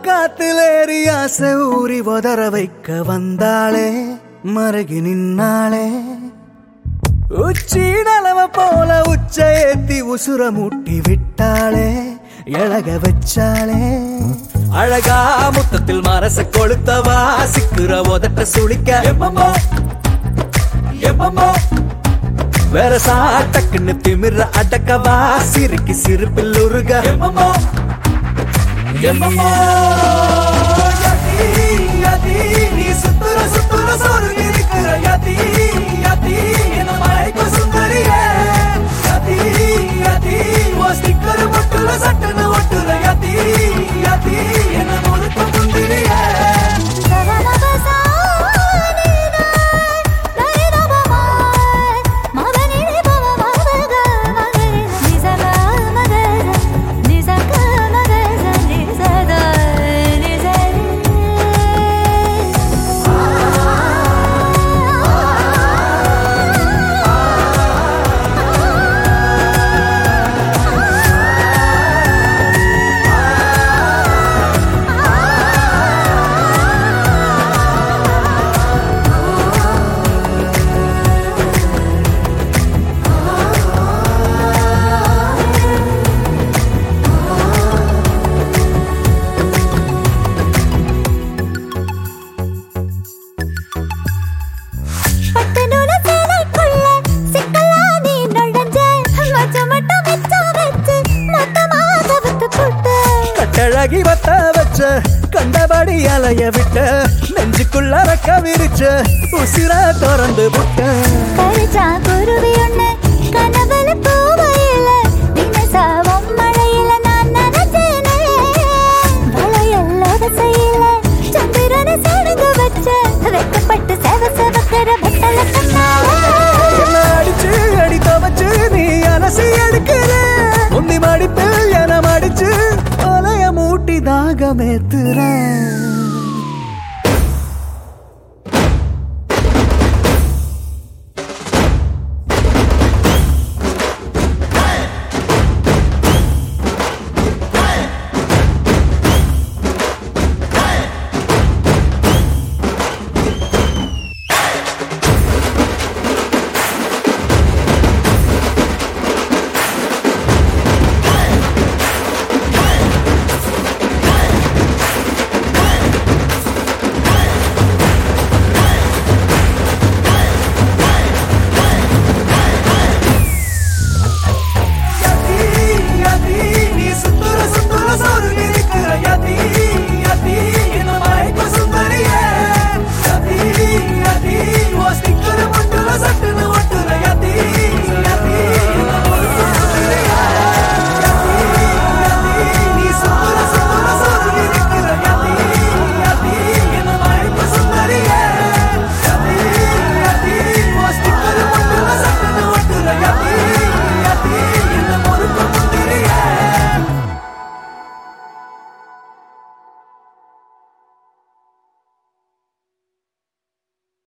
காத்துலேறி ஆசை ஊறி உதற வைக்க வந்தாளே மருகி நின்னாளே உச்சி நலவ போல உச்ச ஏத்தி உசுர மூட்டி விட்டாளே எழக வச்சாளே அழகா முத்தத்தில் மரச கொளுத்தவா சிக்குற உதட்ட சுளிக்க எப்பமோ எப்பமோ வேற சாட்டக்குன்னு திமிர அடக்கவா சிரிக்கு சிரிப்பில் உருக எப்பமோ எப்பமோ யதி, யதி, நீ சுத்துற சுத்துற சொருகி இருக்கிற யதி, யதி, என்ன மயக்க சுந்தரியே. யதி, யதி, உன் sticker முட்டுல சட்டுன்னு ஒட்டுற யதி, யதி, என்ன முழுக்க முந்திரியே. கட்டழகி வத்த வச்ச கண்டபடி அலைய விட்ட நெஞ்சுக்குள்ள ரக்க விரிச்ச உசிர திறந்து விட்ட குருவி ஒண்ணு கனவுல பூவ